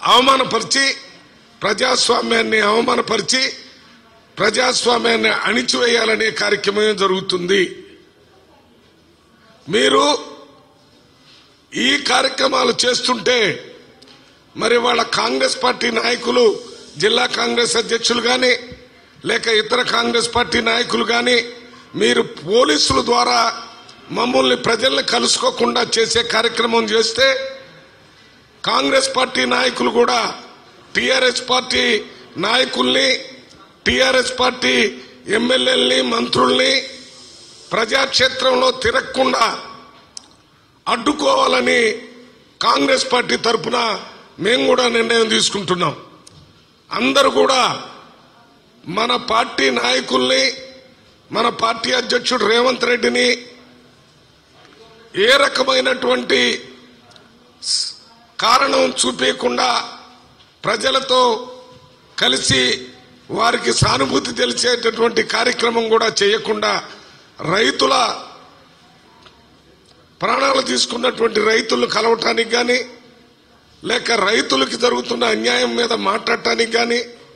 అవమానపరిచి ప్రజాస్వామ్యాన్ని అవమానపరిచి ప్రజాస్వామ్యాన్ని అణిచివేయాలనే కార్యక్రమం జరుగుతుంది మీరు ఈ కార్యక్రమాలు చేస్తుంటే మరి వాళ్ళ కాంగ్రెస్ పార్టీ నాయకులు జిల్లా కాంగ్రెస్ అధ్యక్షులు కానీ లేక ఇతర కాంగ్రెస్ పార్టీ నాయకులు కానీ మీరు పోలీసుల ద్వారా మమ్మల్ని ప్రజల్ని కలుసుకోకుండా చేసే కార్యక్రమం చేస్తే కాంగ్రెస్ పార్టీ నాయకులు కూడా టిఆర్ఎస్ పార్టీ నాయకుల్ని టిఆర్ఎస్ పార్టీ ఎమ్మెల్యేలని మంత్రుల్ని ప్రజాక్షేత్రంలో తిరగకుండా అడ్డుకోవాలని కాంగ్రెస్ పార్టీ తరఫున మేము కూడా నిర్ణయం తీసుకుంటున్నాం అందరూ కూడా మన పార్టీ నాయకుల్ని మన పార్టీ అధ్యక్షుడు రేవంత్ రెడ్డిని ఏ రకమైనటువంటి స్- కారణం చూపించకుండా ప్రజలతో కలిసి వారికి సానుభూతి తెలిసేటటువంటి కార్యక్రమం కూడా చేయకుండా రైతుల ప్రాణాలు తీసుకున్నటువంటి రైతులను కలవటానికి కానీ లేక రైతులకి జరుగుతున్న అన్యాయం మీద మాట్లాడటానికి కానీ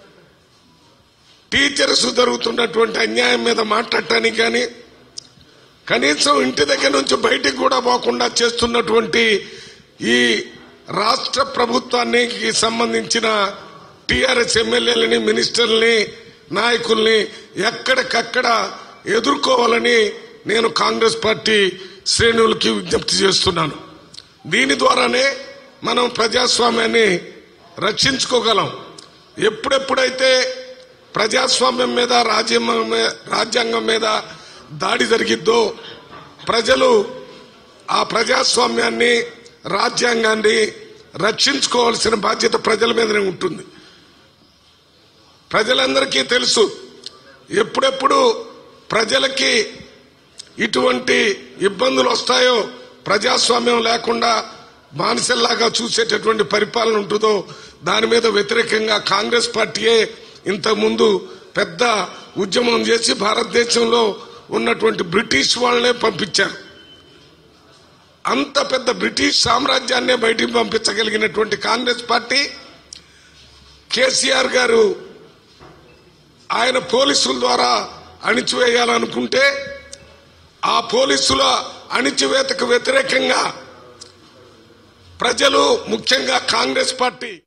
టీచర్స్ జరుగుతున్నటువంటి అన్యాయం మీద మాట్లాడటానికి కానీ కనీసం ఇంటి దగ్గర నుంచి బయటికి కూడా పోకుండా చేస్తున్నటువంటి ఈ రాష్ట్ర ప్రభుత్వానికి సంబంధించిన టిఆర్ఎస్ ఎమ్మెల్యేలని మినిస్టర్లని నాయకుల్ని ఎక్కడికక్కడ ఎదుర్కోవాలని నేను కాంగ్రెస్ పార్టీ శ్రేణులకి విజ్ఞప్తి చేస్తున్నాను దీని ద్వారానే మనం ప్రజాస్వామ్యాన్ని రక్షించుకోగలం ఎప్పుడెప్పుడైతే ప్రజాస్వామ్యం మీద రాజ్యాంగం మీద రాజ్యాంగం మీద దాడి జరిగిద్దో ప్రజలు ఆ ప్రజాస్వామ్యాన్ని రాజ్యాంగాన్ని రక్షించుకోవాల్సిన బాధ్యత ప్రజల మీదనే ఉంటుంది ప్రజలందరికీ తెలుసు ఎప్పుడెప్పుడు ప్రజలకి ఇటువంటి ఇబ్బందులు వస్తాయో ప్రజాస్వామ్యం లేకుండా బానిసల్లాగా చూసేటటువంటి పరిపాలన ఉంటుందో దాని మీద వ్యతిరేకంగా కాంగ్రెస్ పార్టీయే ఇంతకుముందు పెద్ద ఉద్యమం చేసి భారతదేశంలో ఉన్నటువంటి బ్రిటిష్ వాళ్ళనే పంపించారు అంత పెద్ద బ్రిటిష్ సామ్రాజ్యాన్నే బయటికి పంపించగలిగినటువంటి కాంగ్రెస్ పార్టీ కేసీఆర్ గారు ఆయన పోలీసుల ద్వారా అణిచివేయాలనుకుంటే ఆ పోలీసుల అణిచివేతకు వ్యతిరేకంగా ప్రజలు ముఖ్యంగా కాంగ్రెస్ పార్టీ